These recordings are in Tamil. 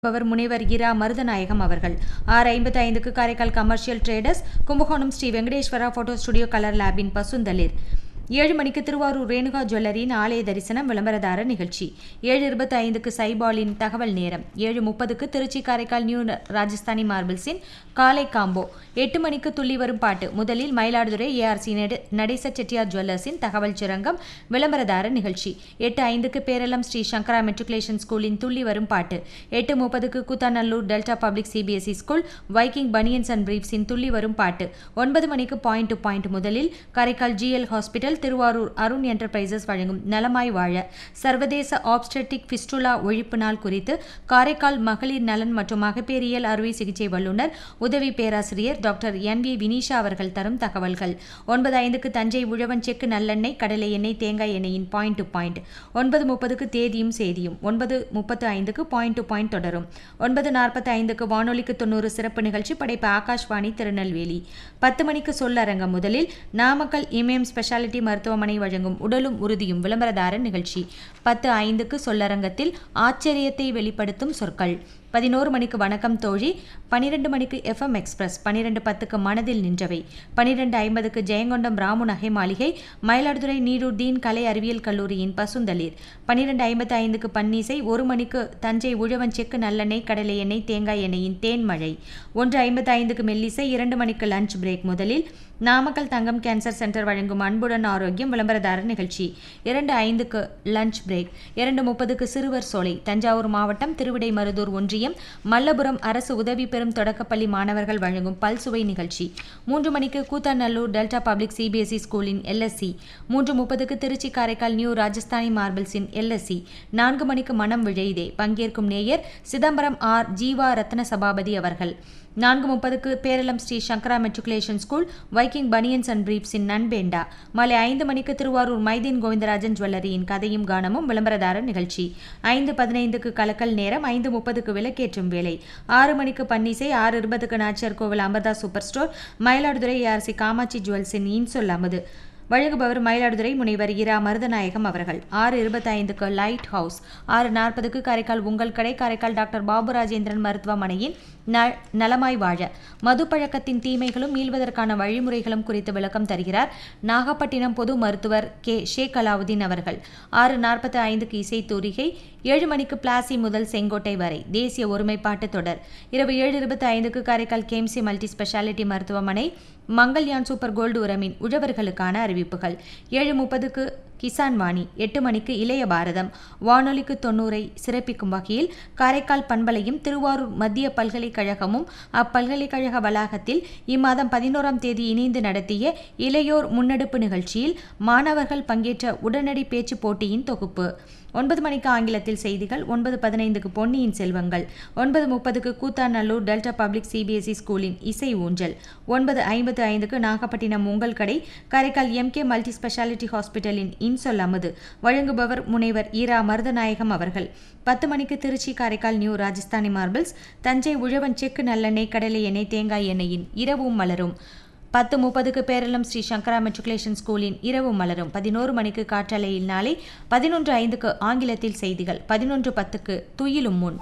பவர் முனைவர் இரா மருதநாயகம் அவர்கள் ஆறு ஐம்பத்தி ஐந்துக்கு Karaikal commercial traders Kumbakonam Sri Venkateswara photo studio colour லேபின் பசுந்தளிர் ஏழு மணிக்கு திருவாரூர் ரேணுகா ஜுவல்லரியின் ஆலய தரிசனம் விளம்பரதார நிகழ்ச்சி ஏழு இருபத்தி ஐந்துக்கு சைபாலின் தகவல் நேரம் ஏழு முப்பதுக்கு திருச்சி காரைக்கால் நியூ ராஜஸ்தானி மார்பிள்ஸின் காலை காம்போ எட்டு மணிக்கு துள்ளி வரும் பாட்டு முதலில் மயிலாடுதுறை ஏஆர்சி நடேச செட்டியார் ஜுவல்லர்ஸின் தகவல் சுரங்கம் விளம்பரதார நிகழ்ச்சி எட்டு ஐந்துக்கு பேரளம் ஸ்ரீ சங்கரா மெட்ரிகுலேஷன் ஸ்கூலின் துள்ளி வரும் பாட்டு எட்டு முப்பதுக்கு Koothanallur delta public CBSE school Viking banians and பிரீப்ஸின் துள்ளி வரும் பாட்டு ஒன்பது மணிக்கு பாயிண்ட் டு பாயிண்ட் முதலில் Karaikal GL hospital Thiruvarur Arun enterprises வழங்கும் நலமாய் வாழ சர்வதேச ஆப்ஸ்டெட்டிக் ஃபிஸ்டுலா ஒழிப்பு நாள் குறித்து காரைக்கால் மகளிர் நலன் மற்றும் மகப்பேறியல் அறுவை சிகிச்சை வல்லுநர் உதவி பேராசிரியர் டாக்டர் என் வி வினிஷா அவர்கள் தரும் தகவல்கள் ஒன்பது ஐந்துக்கு தஞ்சை உழவன் செக்கு நல்லெண்ணெய் கடலை எண்ணெய் தேங்காய் எண்ணெயின் பாயிண்ட் டு பாயிண்ட் ஒன்பது முப்பதுக்கு தேதியும் செய்தியும் ஒன்பது முப்பத்து ஐந்துக்கு பாயிண்ட் டு பாயிண்ட் தொடரும் ஒன்பது நாற்பத்தி ஐந்துக்கு வானொலிக்கு தொண்ணூறு சிறப்பு நிகழ்ச்சி படைப்பு ஆகாஷ்வாணி திருநெல்வேலி பத்து மணிக்கு சொல்லரங்கம் முதலில் நாமக்கல் இமயம் ஸ்பெஷாலிட்டி மருத்துவமனை வழங்கும் உடலும் உறுதியும் விளம்பரதார நிகழ்ச்சி பத்து ஐந்துக்கு சொல்லரங்கத்தில் ஆச்சரியத்தை வெளிப்படுத்தும் சொற்கள் பதினோரு மணிக்கு வணக்கம் தோழி பனிரெண்டு மணிக்கு எஃப்எம் எக்ஸ்பிரஸ் பனிரெண்டு பத்துக்கு மனதில் நின்றவை பனிரெண்டு ஐம்பதுக்கு ஜெயங்கொண்டம் ராமு நகை மாளிகை மயிலாடுதுறை நீரூர் தீன் கலை அறிவியல் கல்லூரியின் பசுந்தளிர் பனிரெண்டு ஐம்பத்தி ஐந்துக்கு பன்னீசை ஒரு மணிக்கு தஞ்சை உழவன் செக்கு நல்லெண்ணெய் கடலை எண்ணெய் தேங்காய் எண்ணெயின் தேன்மழை ஒன்று ஐம்பத்தி ஐந்துக்கு மெல்லிசை இரண்டு மணிக்கு லஞ்ச் பிரேக் முதலில் நாமக்கல் தங்கம் கேன்சர் சென்டர் வழங்கும் அன்புடன் ஆரோக்கியம் விளம்பரதார நிகழ்ச்சி இரண்டு ஐந்துக்கு லஞ்ச் பிரேக் இரண்டு முப்பதுக்கு சிறுவர் சோலை தஞ்சாவூர் மாவட்டம் திருவிடைமருதூர் ஒன்றியம் மல்லபுரம் அரசு உதவி பெறும் தொடக்கப்பள்ளி மாணவர்கள் வழங்கும் பல்சுவை நிகழ்ச்சி மூன்று மணிக்கு கூத்தாநல்லூர் டெல்டா பப்ளிக் சிபிஎஸ்இ ஸ்கூலின் எல்எஸ்சி மூன்று முப்பதுக்கு திருச்சி காரைக்கால் நியூ ராஜஸ்தானி மார்பிள்ஸின் எல்எஸ்சி நான்கு மணிக்கு மனம் விழைதே பங்கேற்கும் நேயர் சிதம்பரம் ஆர் ஜீவா ரத்ன சபாபதி அவர்கள் நான்கு முப்பதுக்கு Peralam Sri Shankara matriculation school Viking banians and பிரீப்ஸின் நன்பேண்டா மாலை ஐந்து மணிக்கு திருவாரூர் மைதீன் கோவிந்தராஜன் ஜுவல்லரியின் கதையும் கானமும் விளம்பரதார நிகழ்ச்சி ஐந்து பதினைந்துக்கு கலக்கல் நேரம் ஐந்து முப்பதுக்கு விளக்கேற்றும் வேலை ஆறு மணிக்கு பன்னிசை ஆறு இருபதுக்கு Nachiyar Kovil Amirtha super store Mayiladuthurai ARC Kamatchi ஜுவல்ஸின் இன்சொல் அமுது வழங்குபவர் மயிலாடுதுறை முனைவர் இரா மருதநாயகம் அவர்கள் ஆறு இருபத்தைந்துக்கு லைட் ஹவுஸ் ஆறு நாற்பதுக்கு காரைக்கால் உங்கள் கடை காரைக்கால் டாக்டர் பாபு ராஜேந்திரன் மருத்துவமனையின் ந நலமாய் வாழ மது பழக்கத்தின் தீமைகளும் மீள்வதற்கான வழிமுறைகளும் குறித்து விளக்கம் தருகிறார் நாகப்பட்டினம் பொது மருத்துவர் கே ஷேக் அலாவுதீன் அவர்கள் ஆறு நாற்பத்தி ஐந்துக்கு இசை தூரிகை ஏழு மணிக்கு பிளாசி முதல் செங்கோட்டை வரை தேசிய ஒருமைப்பாட்டு தொடர் இரவு ஏழு இருபத்தி ஐந்துக்கு காரைக்கால் கேம்சி மல்டி ஸ்பெஷாலிட்டி மருத்துவமனை மங்கள்யான் சூப்பர் கோல்டு உரமின் உழவர்களுக்கான அறிவிப்புகள் ஏழு முப்பதுக்கு கிசான் வாணி எட்டு மணிக்கு இளைய பாரதம் வானொலிக்கு தொண்ணூறை சிறப்பிக்கும் வகையில் காரைக்கால் பண்பலையும் திருவாரூர் மத்திய பல்கலைக்கழகமும் அப்பல்கலைக்கழக வளாகத்தில் இம்மாதம் பதினோராம் தேதி இணைந்து நடத்திய இளையோர் முன்னெடுப்பு நிகழ்ச்சியில் மாணவர்கள் பங்கேற்ற உடனடி பேச்சு போட்டியின் தொகுப்பு ஒன்பது மணிக்கு ஆங்கிலத்தில் செய்திகள் ஒன்பது பதினைந்துக்கு பொன்னியின் செல்வங்கள் ஒன்பது முப்பதுக்கு கூத்தாநல்லூர் டெல்டா பப்ளிக் சிபிஎஸ்இ ஸ்கூலின் இசை ஊஞ்சல் ஒன்பது ஐம்பத்து ஐந்துக்கு நாகப்பட்டினம் உங்கள் கடை காரைக்கால் எம்கே மல்டி ஸ்பெஷாலிட்டி ஹாஸ்பிட்டலின் இன்சொல் அமுது வழங்குபவர் முனைவர் ஈரா மருதநாயகம் அவர்கள் பத்து மணிக்கு திருச்சி காரைக்கால் நியூ ராஜஸ்தானி மார்பிள்ஸ் தஞ்சை உழவன் செக்கு நல்லெண்ணெய் கடலை எண்ணெய் தேங்காய் எண்ணெயின் இரவும் மலரும் பத்து முப்பதுக்கு பேரளம் ஸ்ரீ சங்கரா மெட்ரிகுலேஷன் ஸ்கூலின் இரவு மலரும் பதினோரு மணிக்கு காற்றலையில் நாளை பதினொன்று ஐந்துக்கு ஆங்கிலத்தில் செய்திகள் பதினொன்று பத்துக்கு துயிலும் முன்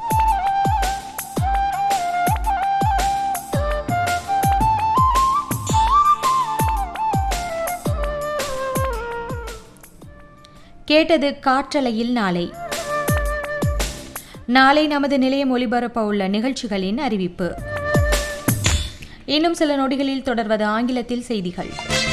கேட்டது காற்றலையில் நாளை நாளை நமது நிலையம் ஒலிபரப்ப உள்ள நிகழ்ச்சிகளின் அறிவிப்பு இன்னும் சில நொடிகளில் தொடர்வது ஆங்கிலத்தில் செய்திகள்